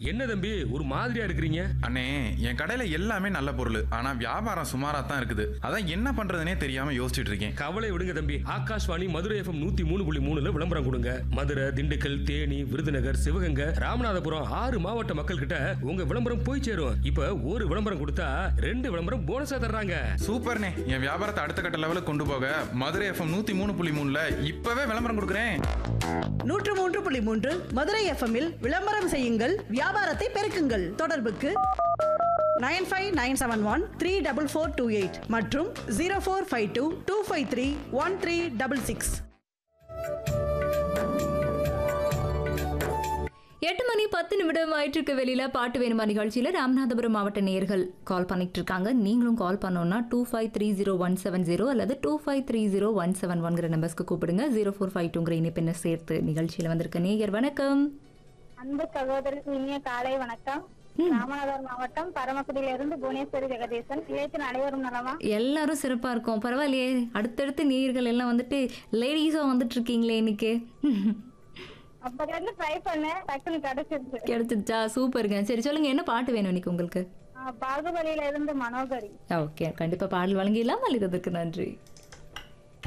என்ன தம்பி ஒரு மாதிரியா இருக்கிறீங்க அண்ணே என் கடையில எல்லாமே நல்ல பொருள் ஆனா வியாபாரம் சுமாரா தான் இருக்குது அதான் என்ன பண்றதுனே தெரியாம யோசிச்சுட்டு இருக்கேன் கவலை விடுங்க தம்பி ஆகாஷ்வாணி மதுரை எஃப்எம் நூத்தி மூணு புள்ளி மூணுல விளம்பரம் கொடுங்க மதுரை திண்டுக்கல் தேனி விருதுநகர் சிவகங்கை ராமநாதபுரம் ஆறு மாவட்ட மக்கள் கிட்ட உங்க விளம்பரம் போய் சேரும் இப்ப ஒரு விளம்பரம் கொடுத்தா ரெண்டு விளம்பரம் போனஸா தர்றாங்க சூப்பர்ண்ணே என் வியாபாரத்தை அடுத்த கட்ட லெவலுக்கு கொண்டு போக மதுரை எஃப்எம் நூத்தி மூணு புள்ளி மூணுல இப்பவே விளம்பரம் கொடுக்குறேன் நூற்று மூன்று புள்ளி மூன்று மதுரை எஃப்எம்மில் விளம்பரம் செய்யுங்கள் வியாபாரத்தை பெருக்குங்கள் தொடர்புக்கு nine five nine seven one three double four two eight மற்றும் zero four five two two five three one three double six எட்டு மணி பத்து நிமிடம் ஆயிட்டிருக்க வெளியில பாட்டு வேணுமா நிகழ்ச்சியில ராமநாதபுரம் மாவட்ட நேயர்கள் கால் பண்ணிட்டு இருக்காங்க நீங்களும் கால் பண்ணோம்னா two five three zero one seven zero அல்லது two five three zero one seven ஒன்கிற நம்பர்ஸ்க்கு கூப்பிடுங்க ஜீரோ ஃபோர் ஃபைவ் டூங்கிற இணைப்பினை சேர்த்து நிகழ்ச்சியில வந்திருக்க நேயர் வணக்கம் அன்பு சகோதரருக்கு இனிய காலை வணக்கம் ராமநாதபுரம் மாவட்டம் பரமக்குடியிலிருந்து புவனேஸ்வரி ஜெகதீசன் இளையத்தின் அனைவரும் நலமா எல்லாரும் சிறப்பா இருக்கோம் பரவாயில்லையே அடுத்தடுத்து நேயர்கள் எல்லாம் வந்துட்டு லேடிஸா வந்துட்டு இருக்கீங்களே இன்னைக்கு அப்பத்துல இருந்து ட்ரை பண்ணேன் டக்குன்னு கிடைச்சிருச்சு கிடைச்சிருச்சா சூப்பருங்க சரி சொல்லுங்க என்ன பாட்டு வேணும் இன்னைக்கு உங்களுக்கு ஆஹ் பாகுபலியில இருந்து மனோகரி ஓகே கண்டிப்பா பாடல் வழங்கிடலாம் அளித்ததுக்கு நன்றி